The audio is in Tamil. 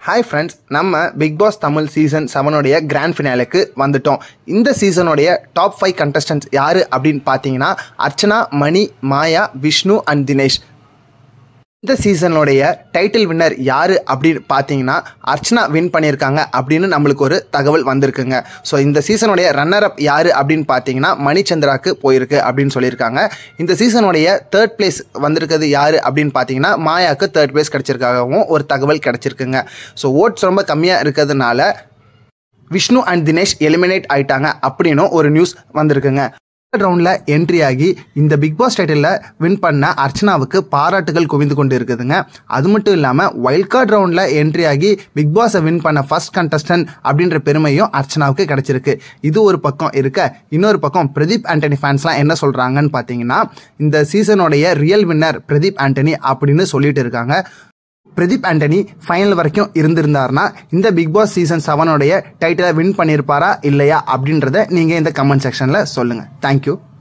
ஹாய் ஃப்ரெண்ட்ஸ் நம்ம பிக் பாஸ் தமிழ் சீசன் செவனுடைய கிராண்ட் ஃபினாலுக்கு வந்துட்டோம் இந்த சீசனுடைய டாப் ஃபைவ் கண்டஸ்டன்ட்ஸ் யார் அப்படின்னு பார்த்தீங்கன்னா அர்ச்சனா மணி மாயா விஷ்ணு அண்ட் தினேஷ் இந்த சீசனுடைய டைட்டில் வின்னர் யார் அப்படின்னு பார்த்தீங்கன்னா அர்ச்சனா வின் பண்ணியிருக்காங்க அப்படின்னு நம்மளுக்கு ஒரு தகவல் வந்திருக்குங்க ஸோ இந்த சீசனுடைய ரன்னர் அப் யார் அப்படின்னு பார்த்தீங்கன்னா மணிச்சந்திராக்கு போயிருக்கு அப்படின்னு சொல்லியிருக்காங்க இந்த சீசனுடைய தேர்ட் பிளேஸ் வந்திருக்கிறது யார் அப்படின்னு பார்த்தீங்கன்னா மாயாவுக்கு தேர்ட் பிளேஸ் கிடச்சிருக்காகவும் ஒரு தகவல் கிடச்சிருக்குங்க ஸோ ஓட்ஸ் ரொம்ப கம்மியாக இருக்கிறதுனால விஷ்ணு அண்ட் தினேஷ் எலிமினேட் ஆயிட்டாங்க அப்படின்னு ஒரு நியூஸ் வந்திருக்குங்க ரவுண்டில் என்ட்ரி ஆகி இந்த பிக் பாஸ் டைட்டிலில் வின் பண்ண அர்ச்சனாவுக்கு பாராட்டுகள் குவிந்து கொண்டு இருக்குதுங்க அது மட்டும் இல்லாமல் வைல்ட் கார்டு ரவுண்டில் என்ட்ரி ஆகி பிக் பாஸை வின் பண்ண ஃபர்ஸ்ட் கண்டஸ்டன்ட் அப்படின்ற பெருமையும் அர்ச்சனாவுக்கு கிடைச்சிருக்கு இது ஒரு பக்கம் இருக்க இன்னொரு பக்கம் பிரதீப் ஆண்டனி ஃபேன்ஸ்லாம் என்ன சொல்கிறாங்கன்னு பார்த்தீங்கன்னா இந்த சீசனுடைய ரியல் வின்னர் பிரதீப் ஆண்டனி அப்படின்னு சொல்லிட்டு இருக்காங்க பிரதீப் ஆண்டனி ஃபைனல் வரைக்கும் இருந்திருந்தாருன்னா இந்த பிக் பாஸ் சீசன் செவனுடைய டைட்டிலை வின் பண்ணியிருப்பாரா இல்லையா அப்படின்றத நீங்கள் இந்த கமெண்ட் செக்ஷனில் சொல்லுங்கள் தேங்க்யூ